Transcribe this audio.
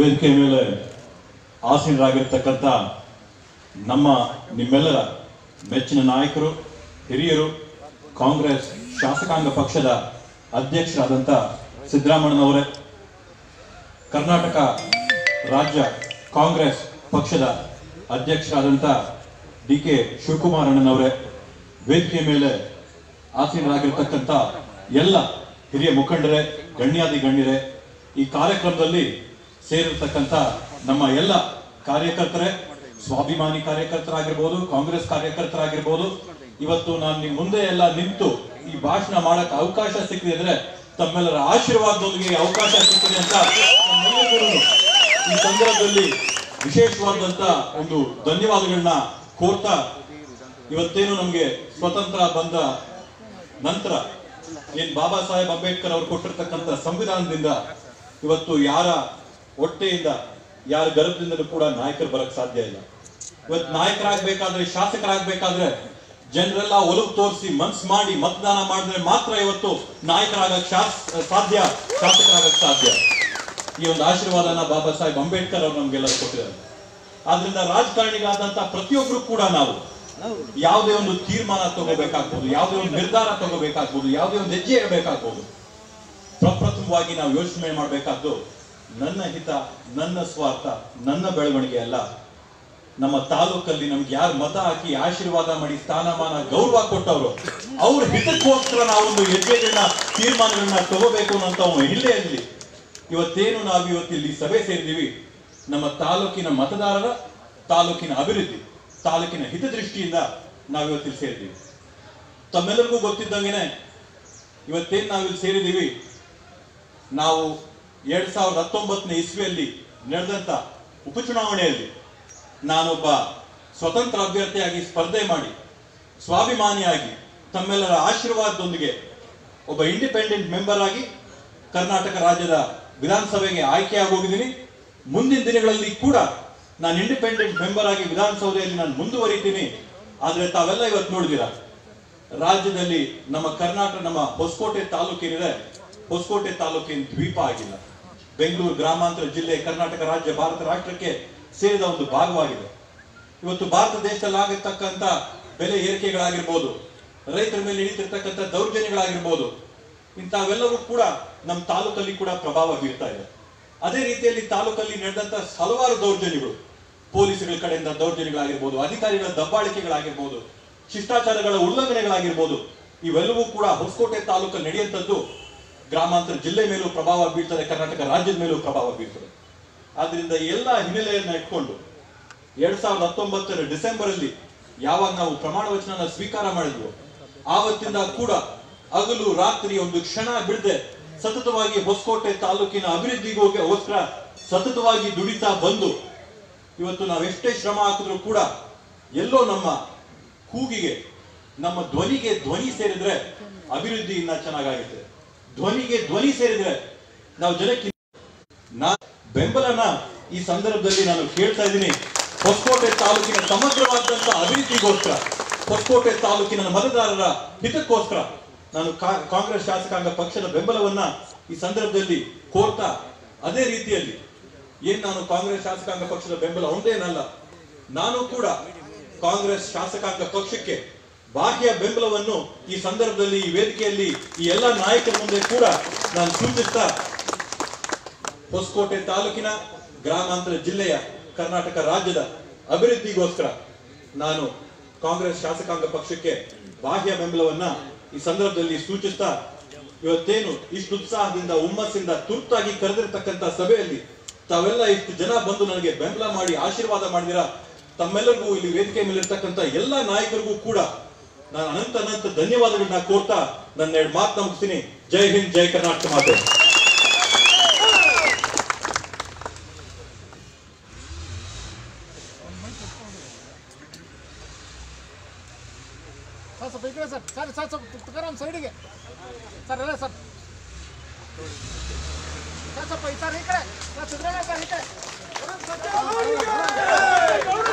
ವೇದಿಕೆ ಮೇಲೆ ಆಸೀನರಾಗಿರ್ತಕ್ಕಂಥ ನಮ್ಮ ನಿಮ್ಮೆಲ್ಲರ ಮೆಚ್ಚಿನ ನಾಯಕರು ಹಿರಿಯರು ಕಾಂಗ್ರೆಸ್ ಶಾಸಕಾಂಗ ಪಕ್ಷದ ಅಧ್ಯಕ್ಷರಾದಂಥ ಸಿದ್ದರಾಮಣ್ಣನವರೇ ಕರ್ನಾಟಕ ರಾಜ್ಯ ಕಾಂಗ್ರೆಸ್ ಪಕ್ಷದ ಅಧ್ಯಕ್ಷರಾದಂಥ ಡಿ ಕೆ ಶಿವಕುಮಾರ್ ಅಣ್ಣನವರೇ ವೇದಿಕೆ ಮೇಲೆ ಆಸೀನರಾಗಿರ್ತಕ್ಕಂಥ ಎಲ್ಲ ಹಿರಿಯ ಮುಖಂಡರೇ ಗಣ್ಯಾದಿ ಗಣ್ಯರೇ ಈ ಕಾರ್ಯಕ್ರಮದಲ್ಲಿ ಸೇರಿರ್ತಕ್ಕಂಥ ನಮ್ಮ ಎಲ್ಲ ಕಾರ್ಯಕರ್ತರೇ ಸ್ವಾಭಿಮಾನಿ ಕಾರ್ಯಕರ್ತರಾಗಿರ್ಬೋದು ಕಾಂಗ್ರೆಸ್ ಕಾರ್ಯಕರ್ತರಾಗಿರ್ಬೋದು ಇವತ್ತು ನಾನು ನಿಮ್ ಮುಂದೆ ಎಲ್ಲ ನಿಂತು ಈ ಭಾಷಣ ಮಾಡಕ್ ಅವಕಾಶ ಸಿಕ್ಕಿದೆ ಅಂದ್ರೆ ತಮ್ಮೆಲ್ಲರ ಆಶೀರ್ವಾದದೊಂದಿಗೆ ಈ ಅವಕಾಶ ಸಿಕ್ಕಿದೆ ಅಂತ ನಮ್ಮೆಲ್ಲರಿಗೂ ಈ ಸಂದರ್ಭದಲ್ಲಿ ವಿಶೇಷವಾದಂತ ಒಂದು ಧನ್ಯವಾದಗಳನ್ನ ಕೋರ್ತಾ ಇವತ್ತೇನು ನಮ್ಗೆ ಸ್ವತಂತ್ರ ಬಂದ ನಂತರ ಏನ್ ಬಾಬಾ ಸಾಹೇಬ್ ಅಂಬೇಡ್ಕರ್ ಅವರು ಕೊಟ್ಟಿರ್ತಕ್ಕಂಥ ಸಂವಿಧಾನದಿಂದ ಇವತ್ತು ಯಾರ ಹೊಟ್ಟೆಯಿಂದ ಯಾರ ಗರ್ಭದಿಂದಲೂ ಕೂಡ ನಾಯಕರು ಬರಕ್ ಸಾಧ್ಯ ಇಲ್ಲ ಇವತ್ತು ನಾಯಕರಾಗಬೇಕಾದ್ರೆ ಶಾಸಕರಾಗಬೇಕಾದ್ರೆ ಜನರೆಲ್ಲ ಒಲವು ತೋರಿಸಿ ಮನ್ಸ್ ಮಾಡಿ ಮತದಾನ ಮಾಡಿದ್ರೆ ಮಾತ್ರ ಇವತ್ತು ನಾಯಕರಾಗಕ್ ಶಾಸ್ ಸಾಧ್ಯ ಶಾಸಕರಾಗಕ್ ಸಾಧ್ಯ ಈ ಒಂದು ಆಶೀರ್ವಾದನ ಬಾಬಾ ಸಾಹೇಬ್ ಅಂಬೇಡ್ಕರ್ ಅವರು ನಮ್ಗೆಲ್ಲರೂ ಕೊಟ್ಟಿದ್ದಾರೆ ಆದ್ರಿಂದ ರಾಜಕಾರಣಿಗಳಾದಂತ ಪ್ರತಿಯೊಬ್ರು ಕೂಡ ನಾವು ಯಾವುದೇ ಒಂದು ತೀರ್ಮಾನ ತಗೋಬೇಕಾಗ್ಬೋದು ಯಾವುದೇ ಒಂದು ನಿರ್ಧಾರ ತಗೋಬೇಕಾಗ್ಬೋದು ಯಾವುದೇ ಒಂದು ಹೆಜ್ಜೆ ಇಡಬೇಕಾಗ್ಬೋದು ಪ್ರಪ್ರಥಮವಾಗಿ ನಾವು ಯೋಚನೆ ಮಾಡಬೇಕಾದ್ದು ನನ್ನ ಹಿತ ನನ್ನ ಸ್ವಾರ್ಥ ನನ್ನ ಬೆಳವಣಿಗೆ ಅಲ್ಲ ನಮ್ಮ ತಾಲೂಕಲ್ಲಿ ನಮ್ಗೆ ಯಾರು ಮತ ಹಾಕಿ ಆಶೀರ್ವಾದ ಮಾಡಿ ಸ್ಥಾನಮಾನ ಗೌರವ ಕೊಟ್ಟವರು ಅವ್ರ ಹಿತಕ್ಕೋಸ್ಕರ ನಾವೊಂದು ಹೆಜ್ಜೆಗಳನ್ನ ತೀರ್ಮಾನಗಳನ್ನ ತಗೋಬೇಕು ಅನ್ನೋ ಒಂದು ಹಿಲ್ಲೆಯಲ್ಲಿ ಇವತ್ತೇನು ನಾವು ಇವತ್ತಿಲ್ಲಿ ಸಭೆ ಸೇರಿದೀವಿ ನಮ್ಮ ತಾಲೂಕಿನ ಮತದಾರರ ತಾಲೂಕಿನ ಅಭಿವೃದ್ಧಿ ತಾಲೂಕಿನ ಹಿತದೃಷ್ಟಿಯಿಂದ ನಾವು ಇವತ್ತಿಲ್ಲಿ ಸೇರಿದ್ದೀವಿ ತಮ್ಮೆಲ್ಲರಿಗೂ ಗೊತ್ತಿದ್ದಂಗೆನೆ ಇವತ್ತೇನ್ ನಾವಿಲ್ಲಿ ಸೇರಿದ್ದೀವಿ ನಾವು ಎರಡ್ ಸಾವಿರದ ಹತ್ತೊಂಬತ್ತನೇ ಇಸ್ವಿಯಲ್ಲಿ ನಡೆದಂತ ಉಪಚುನಾವಣೆಯಲ್ಲಿ ನಾನೊಬ್ಬ ಸ್ವತಂತ್ರ ಅಭ್ಯರ್ಥಿಯಾಗಿ ಸ್ಪರ್ಧೆ ಮಾಡಿ ಸ್ವಾಭಿಮಾನಿಯಾಗಿ ತಮ್ಮೆಲ್ಲರ ಆಶೀರ್ವಾದದೊಂದಿಗೆ ಒಬ್ಬ ಇಂಡಿಪೆಂಡೆಂಟ್ ಮೆಂಬರ್ ಆಗಿ ಕರ್ನಾಟಕ ರಾಜ್ಯದ ವಿಧಾನಸಭೆಗೆ ಆಯ್ಕೆಯಾಗಿ ಹೋಗಿದ್ದೀನಿ ಮುಂದಿನ ದಿನಗಳಲ್ಲಿ ಕೂಡ ನಾನು ಇಂಡಿಪೆಂಡೆಂಟ್ ಮೆಂಬರ್ ಆಗಿ ವಿಧಾನಸೌಧೆಯಲ್ಲಿ ನಾನು ಮುಂದುವರಿತೀನಿ ಆದ್ರೆ ತಾವೆಲ್ಲ ಇವತ್ತು ನೋಡಿದಿರ ರಾಜ್ಯದಲ್ಲಿ ನಮ್ಮ ಕರ್ನಾಟಕ ನಮ್ಮ ಹೊಸಕೋಟೆ ತಾಲೂಕೇನಿದೆ ಹೊಸಕೋಟೆ ತಾಲೂಕಿನ ದ್ವೀಪ ಆಗಿಲ್ಲ ಬೆಂಗಳೂರು ಗ್ರಾಮಾಂತರ ಜಿಲ್ಲೆ ಕರ್ನಾಟಕ ರಾಜ್ಯ ಭಾರತ ರಾಷ್ಟ್ರಕ್ಕೆ ಸೇರಿದ ಒಂದು ಭಾಗವಾಗಿದೆ ಇವತ್ತು ಭಾರತ ದೇಶದಲ್ಲಿ ಆಗಿರ್ತಕ್ಕಂಥ ಬೆಲೆ ಏರಿಕೆಗಳಾಗಿರ್ಬೋದು ರೈತರ ಮೇಲೆ ನಡೀತಿರ್ತಕ್ಕಂಥ ದೌರ್ಜನ್ಯಗಳಾಗಿರ್ಬೋದು ಇಂಥವೆಲ್ಲವೂ ಕೂಡ ನಮ್ಮ ತಾಲೂಕಲ್ಲಿ ಕೂಡ ಪ್ರಭಾವ ಬೀರ್ತಾ ಇದೆ ಅದೇ ರೀತಿಯಲ್ಲಿ ತಾಲೂಕಲ್ಲಿ ನಡೆದಂತ ಹಲವಾರು ದೌರ್ಜನ್ಯಗಳು ಪೊಲೀಸಗಳ ಕಡೆಯಿಂದ ದೌರ್ಜನ್ಯಗಳಾಗಿರ್ಬೋದು ಅಧಿಕಾರಿಗಳ ದಬ್ಬಾಳಿಕೆಗಳಾಗಿರ್ಬೋದು ಶಿಷ್ಟಾಚಾರಗಳ ಉಲ್ಲಂಘನೆಗಳಾಗಿರ್ಬೋದು ಇವೆಲ್ಲವೂ ಕೂಡ ಹೊಸಕೋಟೆ ತಾಲೂಕಲ್ಲಿ ನಡೆಯುವಂಥದ್ದು ಗ್ರಾಮಾಂತರ ಜಿಲ್ಲೆ ಮೇಲೂ ಪ್ರಭಾವ ಬೀಳ್ತದೆ ಕರ್ನಾಟಕ ರಾಜ್ಯದ ಮೇಲೂ ಪ್ರಭಾವ ಬೀಳ್ತದೆ ಆದ್ರಿಂದ ಈ ಎಲ್ಲ ಹಿನ್ನೆಲೆಯನ್ನ ಇಟ್ಕೊಂಡು ಎರಡ್ ಸಾವಿರದ ಹತ್ತೊಂಬತ್ತರ ಡಿಸೆಂಬರ್ ಅಲ್ಲಿ ಯಾವಾಗ ನಾವು ಪ್ರಮಾಣ ವಚನ ಸ್ವೀಕಾರ ಮಾಡಿದ್ವು ಆವತ್ತಿಂದ ಕೂಡ ಹಗಲು ರಾತ್ರಿ ಒಂದು ಕ್ಷಣ ಬಿಡದೆ ಸತತವಾಗಿ ಹೊಸಕೋಟೆ ತಾಲೂಕಿನ ಅಭಿವೃದ್ಧಿಗೋಸ್ಕರ ಸತತವಾಗಿ ದುಡಿತಾ ಬಂದು ಇವತ್ತು ನಾವೆಷ್ಟೇ ಶ್ರಮ ಹಾಕಿದ್ರು ಕೂಡ ಎಲ್ಲೋ ನಮ್ಮ ಕೂಗಿಗೆ ನಮ್ಮ ಧ್ವನಿಗೆ ಧ್ವನಿ ಸೇರಿದ್ರೆ ಅಭಿವೃದ್ಧಿ ಇನ್ನ ಚೆನ್ನಾಗಾಗುತ್ತೆ ಧ್ವನಿಗೆ ಧ್ವನಿ ಸೇರಿದ್ರೆ ನಾವು ಜನಕ್ಕೆ ನಾ ಬೆಂಬಲನ ಈ ಸಂದರ್ಭದಲ್ಲಿ ನಾನು ಕೇಳ್ತಾ ಇದ್ದೀನಿ ಹೊಸಕೋಟೆ ತಾಲೂಕಿನ ಸಮಗ್ರವಾದಂತ ಅಭಿವೃದ್ಧಿಗೋಸ್ಕರ ಹೊಸಕೋಟೆ ತಾಲೂಕಿನ ಮತದಾರರ ಹಿತಕ್ಕೋಸ್ಕರ ನಾನು ಕಾ- ಕಾಂಗ್ರೆಸ್ ಶಾಸಕಾಂಗ ಪಕ್ಷದ ಬೆಂಬಲವನ್ನ ಈ ಸಂದರ್ಭದಲ್ಲಿ ಕೋರ್ತಾ ಅದೇ ರೀತಿಯಲ್ಲಿ ಏನ್ ನಾನು ಕಾಂಗ್ರೆಸ್ ಶಾಸಕಾಂಗ ಪಕ್ಷದ ಬೆಂಬಲ ಒಂದೇನಲ್ಲ ನಾನು ಕೂಡ ಕಾಂಗ್ರೆಸ್ ಶಾಸಕಾಂಗ ಪಕ್ಷಕ್ಕೆ ಬಾಹ್ಯ ಬೆಂಬಲವನ್ನು ಈ ಸಂದರ್ಭದಲ್ಲಿ ಈ ವೇದಿಕೆಯಲ್ಲಿ ಈ ಎಲ್ಲ ನಾಯಕರ ಮುಂದೆ ಕೂಡ ನಾನು ಸೂಚಿಸ್ತಾ ಹೊಸಕೋಟೆ ತಾಲೂಕಿನ ಗ್ರಾಮಾಂತರ ಜಿಲ್ಲೆಯ ಕರ್ನಾಟಕ ರಾಜ್ಯದ ಅಭಿವೃದ್ಧಿಗೋಸ್ಕರ ನಾನು ಕಾಂಗ್ರೆಸ್ ಶಾಸಕಾಂಗ ಪಕ್ಷಕ್ಕೆ ಬಾಹ್ಯ ಬೆಂಬಲವನ್ನ ಈ ಸಂದರ್ಭದಲ್ಲಿ ಸೂಚಿಸ್ತಾ ಇವತ್ತೇನು ಇಷ್ಟು ಉತ್ಸಾಹದಿಂದ ಹುಮ್ಮಸ್ಸಿಂದ ತುರ್ತಾಗಿ ಕರೆದಿರ್ತಕ್ಕಂಥ ಸಭೆಯಲ್ಲಿ ತಾವೆಲ್ಲ ಇಷ್ಟು ಜನ ಬಂದು ನನಗೆ ಬೆಂಬಲ ಮಾಡಿ ಆಶೀರ್ವಾದ ಮಾಡಿದಿರ ತಮ್ಮೆಲ್ಲರಿಗೂ ಇಲ್ಲಿ ವೇದಿಕೆ ಮೇಲೆ ಇರ್ತಕ್ಕಂಥ ಎಲ್ಲ ನಾಯಕರಿಗೂ ಕೂಡ ನಾನು ಅನಂತ ಅನಂತ ಧನ್ಯವಾದಗಳನ್ನ ಕೋರ್ತಾ ನನ್ನ ಎರಡು ಮಾತು ಮುಗಿಸ್ತೀನಿ ಜೈ ಹಿಂದ್ ಜೈ ಕರ್ನಾಟಕ ಮಾತೆ ಸರ್ ಸ್ವಲ್ಪ ಈ ಕಡೆ ಸರ್ ಸರ್ ಸರ್ ಸ್ವಲ್ಪ ತುಕಾರಾಮ್ ಸೈಡಿಗೆ ಸರ್ ಅಲ್ಲ ಸರ್ ಸರ್ ಸ್ವಲ್ಪ ಈ ಸರ್ ಈ ಕಡೆ ಸರ್ ಸಿದ್ದರಾಮಯ್ಯ ಸರ್ ಈ ಕಡೆ